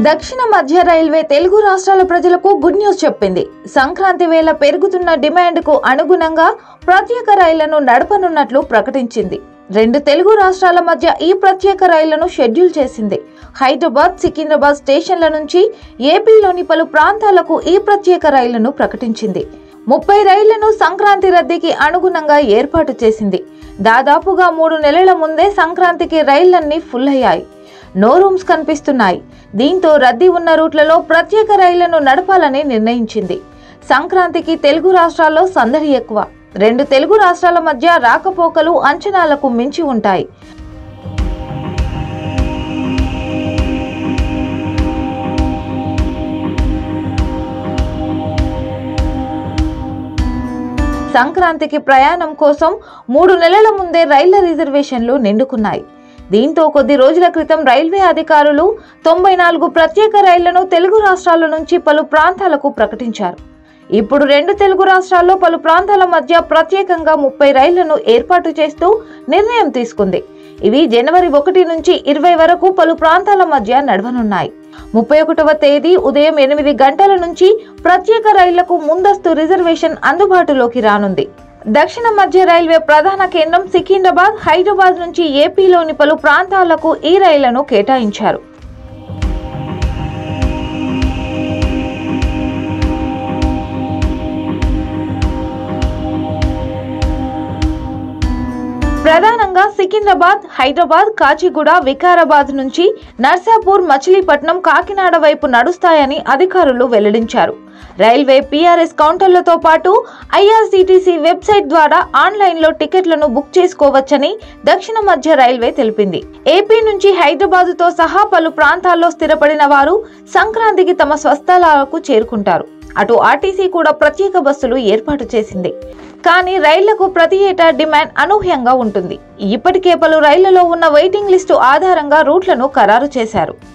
దక్షిణ మధ్య రైల్వే తెలుగు రాష్ట్రాల ప్రజలకు గుడ్ న్యూస్ చెప్పింది సంక్రాంతి వేళ పెరుగుతున్న డిమాండ్కు అనుగుణంగా ప్రత్యేక రైళ్లను నడపనున్నట్లు ప్రకటించింది రెండు తెలుగు రాష్ట్రాల మధ్య ఈ ప్రత్యేక రైళ్లను షెడ్యూల్ చేసింది హైదరాబాద్ సికింద్రాబాద్ స్టేషన్ల నుంచి ఏపీలోని పలు ప్రాంతాలకు ఈ ప్రత్యేక రైళ్లను ప్రకటించింది ముప్పై రైళ్లను సంక్రాంతి రద్దీకి అనుగుణంగా ఏర్పాటు చేసింది దాదాపుగా మూడు నెలల ముందే సంక్రాంతికి రైళ్లన్నీ ఫుల్ అయ్యాయి నో రూమ్స్ కనిపిస్తున్నాయి దీంతో రద్దీ ఉన్న రూట్లలో ప్రత్యేక రైళ్లను నడపాలని నిర్ణయించింది సంక్రాంతికి తెలుగు రాష్ట్రాల్లో సందడి ఎక్కువ రెండు తెలుగు రాష్ట్రాల మధ్య రాకపోకలు అంచనాలకు మించి ఉంటాయి సంక్రాంతికి ప్రయాణం కోసం మూడు నెలల ముందే రైళ్ల రిజర్వేషన్లు నిండుకున్నాయి దీంతో కొద్ది రోజుల క్రితం రైల్వే అధికారులు తొంభై నాలుగు ప్రత్యేక రైళ్లను తెలుగు రాష్ట్రాల నుంచి పలు ప్రాంతాలకు ప్రకటించారు ఇప్పుడు రెండు తెలుగు రాష్ట్రాల్లో పలు ప్రాంతాల మధ్య ప్రత్యేకంగా ముప్పై రైళ్లను ఏర్పాటు చేస్తూ నిర్ణయం తీసుకుంది ఇవి జనవరి ఒకటి నుంచి ఇరవై వరకు పలు ప్రాంతాల మధ్య నడవనున్నాయి ముప్పై ఒకటవ తేదీ ఉదయం ఎనిమిది గంటల నుంచి ప్రత్యేక రైళ్లకు ముందస్తు రిజర్వేషన్ అందుబాటులోకి రానుంది దక్షిణ మధ్య రైల్వే ప్రధాన కేంద్రం సికింద్రాబాద్ హైదరాబాద్ నుంచి ఏపీలోని పలు ప్రాంతాలకు ఈ రైళ్లను కేటాయించారు ప్రధానంగా సికింద్రాబాద్ హైదరాబాద్ కాచిగూడ వికారాబాద్ నుంచి నర్సాపూర్ మచిలీపట్నం కాకినాడ వైపు నడుస్తాయని అధికారులు వెల్లడించారు రైల్వే పీఆర్ఎస్ కౌంటర్లతో పాటు ఐఆర్సీటీసీ వెబ్సైట్ ద్వారా ఆన్లైన్లో టికెట్లను బుక్ చేసుకోవచ్చని దక్షిణ మధ్య రైల్వే తెలిపింది ఏపీ నుంచి హైదరాబాదుతో సహా పలు ప్రాంతాల్లో స్థిరపడిన వారు సంక్రాంతికి తమ స్వస్థలాలకు చేరుకుంటారు అటు ఆర్టీసీ కూడా ప్రత్యేక బస్సులు ఏర్పాటు చేసింది కానీ రైళ్లకు ప్రతి ఏటా డిమాండ్ అనూహ్యంగా ఉంటుంది ఇప్పటికే పలు రైళ్లలో ఉన్న వెయిటింగ్ లిస్టు ఆధారంగా రూట్లను ఖరారు చేశారు